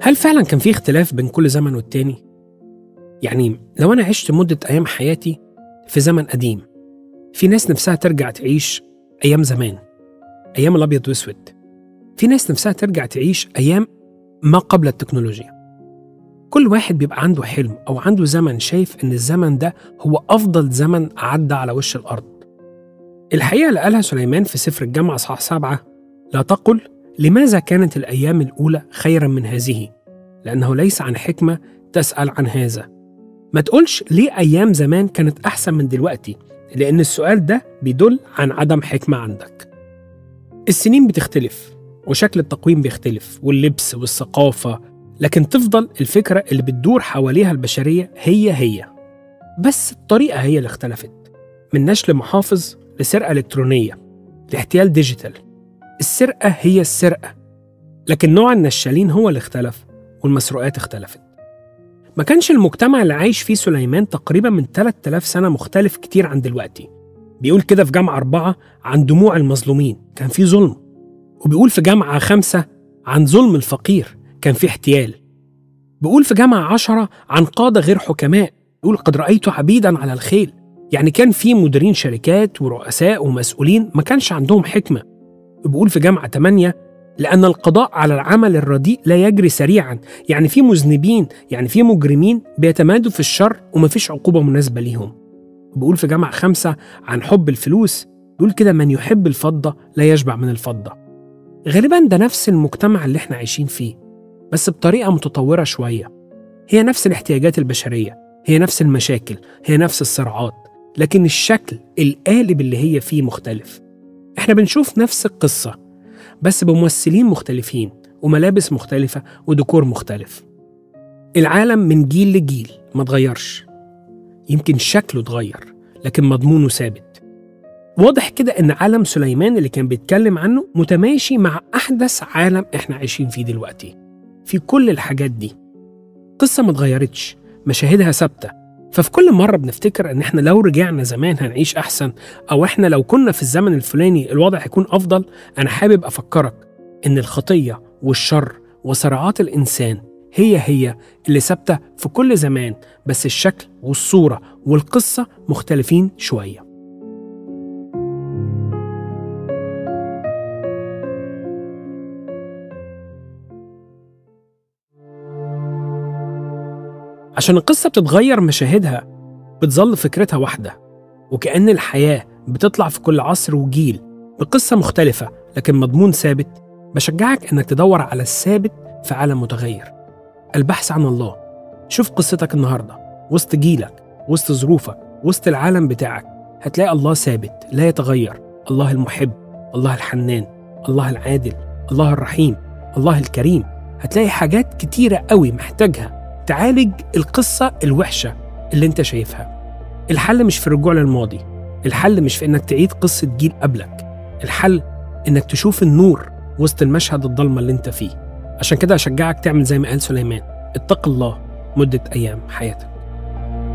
هل فعلا كان في اختلاف بين كل زمن والتاني؟ يعني لو أنا عشت مدة أيام حياتي في زمن قديم في ناس نفسها ترجع تعيش أيام زمان أيام الأبيض وأسود في ناس نفسها ترجع تعيش أيام ما قبل التكنولوجيا كل واحد بيبقى عنده حلم أو عنده زمن شايف إن الزمن ده هو أفضل زمن عدى على وش الأرض الحقيقة اللي قالها سليمان في سفر الجامعة صح سبعة لا تقل لماذا كانت الأيام الأولى خيرا من هذه لأنه ليس عن حكمة تسأل عن هذا ما تقولش ليه أيام زمان كانت أحسن من دلوقتي لأن السؤال ده بيدل عن عدم حكمة عندك السنين بتختلف وشكل التقويم بيختلف واللبس والثقافة لكن تفضل الفكرة اللي بتدور حواليها البشرية هي هي بس الطريقة هي اللي اختلفت من نشل محافظ لسرقة إلكترونية لاحتيال ديجيتال السرقة هي السرقة لكن نوع النشالين هو اللي اختلف والمسروقات اختلفت ما كانش المجتمع اللي عايش فيه سليمان تقريبا من 3000 سنة مختلف كتير عن دلوقتي بيقول كده في جامعة أربعة عن دموع المظلومين كان في ظلم وبيقول في جامعة خمسة عن ظلم الفقير كان في احتيال بيقول في جامعة عشرة عن قادة غير حكماء يقول قد رأيت عبيدا على الخيل يعني كان في مديرين شركات ورؤساء ومسؤولين ما كانش عندهم حكمة بيقول في جامعة 8 لأن القضاء على العمل الرديء لا يجري سريعا يعني في مذنبين يعني في مجرمين بيتمادوا في الشر ومفيش عقوبة مناسبة ليهم بيقول في جامعة خمسة عن حب الفلوس بيقول كده من يحب الفضة لا يشبع من الفضة غالبا ده نفس المجتمع اللي احنا عايشين فيه بس بطريقة متطورة شوية هي نفس الاحتياجات البشرية هي نفس المشاكل هي نفس الصراعات لكن الشكل القالب اللي هي فيه مختلف احنا بنشوف نفس القصة بس بممثلين مختلفين وملابس مختلفة وديكور مختلف العالم من جيل لجيل ما اتغيرش يمكن شكله اتغير لكن مضمونه ثابت واضح كده ان عالم سليمان اللي كان بيتكلم عنه متماشي مع احدث عالم احنا عايشين فيه دلوقتي في كل الحاجات دي قصة ما اتغيرتش مشاهدها ثابتة ففي كل مرة بنفتكر إن إحنا لو رجعنا زمان هنعيش أحسن أو إحنا لو كنا في الزمن الفلاني الوضع هيكون أفضل أنا حابب أفكرك إن الخطية والشر وصراعات الإنسان هي هي اللي ثابتة في كل زمان بس الشكل والصورة والقصة مختلفين شوية عشان القصة بتتغير مشاهدها بتظل فكرتها واحدة وكأن الحياة بتطلع في كل عصر وجيل بقصة مختلفة لكن مضمون ثابت بشجعك إنك تدور على الثابت في عالم متغير البحث عن الله شوف قصتك النهاردة وسط جيلك وسط ظروفك وسط العالم بتاعك هتلاقي الله ثابت لا يتغير الله المحب الله الحنان الله العادل الله الرحيم الله الكريم هتلاقي حاجات كتيرة قوي محتاجها تعالج القصة الوحشة اللي انت شايفها الحل مش في الرجوع للماضي الحل مش في انك تعيد قصة جيل قبلك الحل انك تشوف النور وسط المشهد الضلمة اللي انت فيه عشان كده أشجعك تعمل زي ما قال سليمان اتق الله مدة أيام حياتك